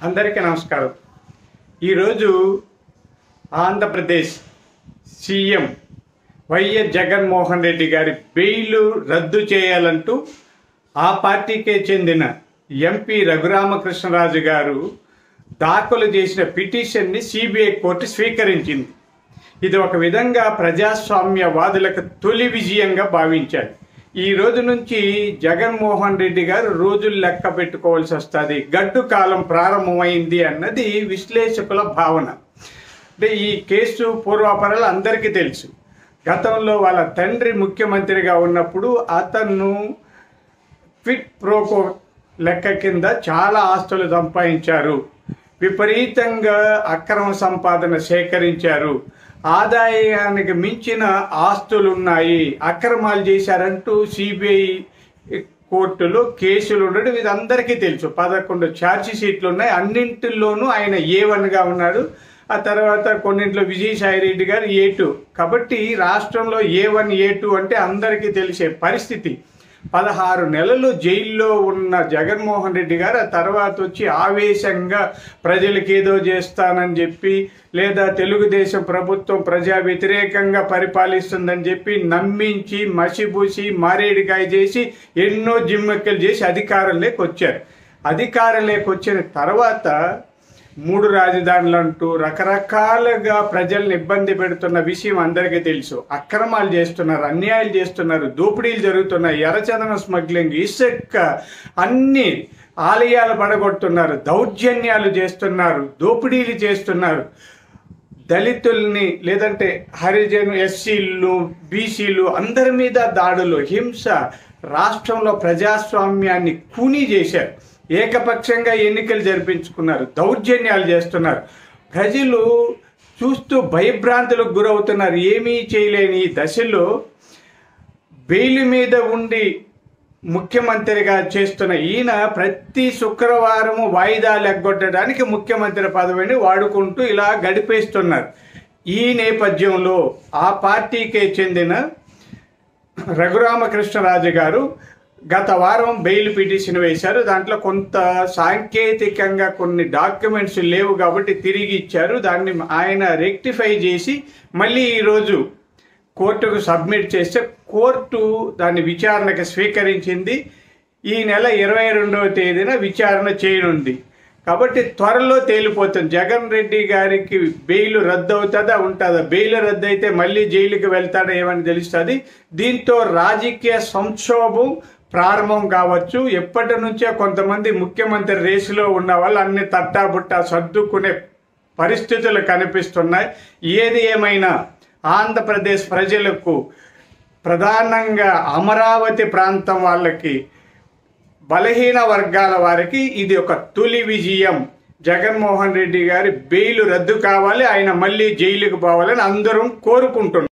అందరికీ నమస్కారం ఈరోజు ఆంధ్రప్రదేశ్ సీఎం వైఎస్ జగన్మోహన్ రెడ్డి గారి బెయిల్ రద్దు చేయాలంటూ ఆ పార్టీకే చెందిన ఎంపీ రఘురామకృష్ణరాజు గారు దాఖలు చేసిన పిటిషన్ని సిబిఐ కోర్టు స్వీకరించింది ఇది ఒక విధంగా ప్రజాస్వామ్యవాదులకు తొలి విజయంగా భావించారు ఈ రోజు నుంచి జగన్మోహన్ రెడ్డి గారు రోజులు లెక్క పెట్టుకోవాల్సి వస్తుంది గడ్డు కాలం ప్రారంభమైంది అన్నది విశ్లేషకుల భావన అంటే ఈ కేసు పూర్వాపరాలు అందరికీ తెలుసు గతంలో వాళ్ళ తండ్రి ముఖ్యమంత్రిగా ఉన్నప్పుడు అతను క్విట్ ప్రోకో లెక్క కింద చాలా ఆస్తులు సంపాదించారు విపరీతంగా అక్రమ సంపాదన సేకరించారు ఆదాయానికి మించిన ఆస్తులు ఉన్నాయి అక్రమాలు చేశారంటూ సిబిఐ కోర్టులో కేసులు ఉండడం ఇది అందరికీ తెలుసు పదకొండు ఛార్జ్ షీట్లు ఉన్నాయి అన్నింటిలోనూ ఆయన ఏ వన్గా ఉన్నాడు ఆ తర్వాత కొన్నింట్లో విజయసాయి రెడ్డి గారు ఏ టూ కాబట్టి రాష్ట్రంలో ఏ వన్ ఏ టూ అంటే అందరికీ తెలిసే పరిస్థితి పదహారు నెలలు జైల్లో ఉన్న జగన్మోహన్ రెడ్డి గారు ఆ తర్వాత వచ్చి ఆవేశంగా ప్రజలకు ఏదో చేస్తానని చెప్పి లేదా తెలుగుదేశం ప్రభుత్వం ప్రజా వ్యతిరేకంగా పరిపాలిస్తుందని చెప్పి నమ్మించి మసిబూసి మారేడికాయ చేసి ఎన్నో జిమ్మెక్కలు చేసి అధికారంలోకి వచ్చారు అధికారంలోకి వచ్చిన తర్వాత మూడు రాజధానులు అంటూ రకరకాలుగా ప్రజల్ని ఇబ్బంది పెడుతున్న విషయం అందరికీ తెలుసు అక్రమాలు చేస్తున్నారు అన్యాయాలు చేస్తున్నారు దోపిడీలు జరుగుతున్నాయి ఎర్రచందనం స్మగ్లింగ్ ఇసుక అన్ని ఆలయాలు పడగొడుతున్నారు దౌర్జన్యాలు చేస్తున్నారు దోపిడీలు చేస్తున్నారు దళితుల్ని లేదంటే హరిజను ఎస్సీలు బీసీలు అందరి మీద దాడులు హింస రాష్ట్రంలో ప్రజాస్వామ్యాన్ని కూనీ చేశారు ఏకపక్షంగా ఎన్నికలు జరిపించుకున్నారు దౌర్జన్యాలు చేస్తున్నారు ప్రజలు చూస్తూ భయభ్రాంతులకు గురవుతున్నారు ఏమీ చేయలేని ఈ దశలో బెయిల్ మీద ఉండి ముఖ్యమంత్రిగా చేస్తున్న ఈయన ప్రతి శుక్రవారము వాయిదాలు ఎగ్గొట్టడానికి ముఖ్యమంత్రి పదవిని వాడుకుంటూ ఇలా గడిపేస్తున్నారు ఈ నేపథ్యంలో ఆ పార్టీకే చెందిన రఘురామకృష్ణరాజు గారు గత వారం బెయిల్ పిటిషన్ వేశారు దాంట్లో కొంత సాంకేతికంగా కొన్ని డాక్యుమెంట్స్ లేవు కాబట్టి తిరిగి ఇచ్చారు దాన్ని ఆయన రెక్టిఫై చేసి మళ్ళీ ఈరోజు కోర్టుకు సబ్మిట్ చేస్తే కోర్టు దాన్ని విచారణకు స్వీకరించింది ఈ నెల ఇరవై రెండవ తేదీన విచారణ చేయనుంది కాబట్టి త్వరలో తేలిపోతుంది జగన్ రెడ్డి గారికి బెయిల్ రద్దు అవుతుందా ఉంటుందా బెయిల్ రద్దు అయితే మళ్ళీ జైలుకి వెళ్తాడా ఏమని తెలుస్తుంది దీంతో రాజకీయ సంక్షోభం ప్రారంభం కావచ్చు ఎప్పటి నుంచో కొంతమంది ముఖ్యమంత్రి రేసులో ఉన్న వాళ్ళు అన్ని తట్టాబుట్టా సర్దుకునే పరిస్థితులు కనిపిస్తున్నాయి ఏది ఏమైనా ఆంధ్రప్రదేశ్ ప్రజలకు ప్రధానంగా అమరావతి ప్రాంతం వాళ్ళకి బలహీన వర్గాల వారికి ఇది ఒక తొలి విజయం జగన్మోహన్ రెడ్డి గారి బెయిల్ రద్దు కావాలి ఆయన మళ్ళీ జైలుకు పోవాలని అందరం కోరుకుంటున్నారు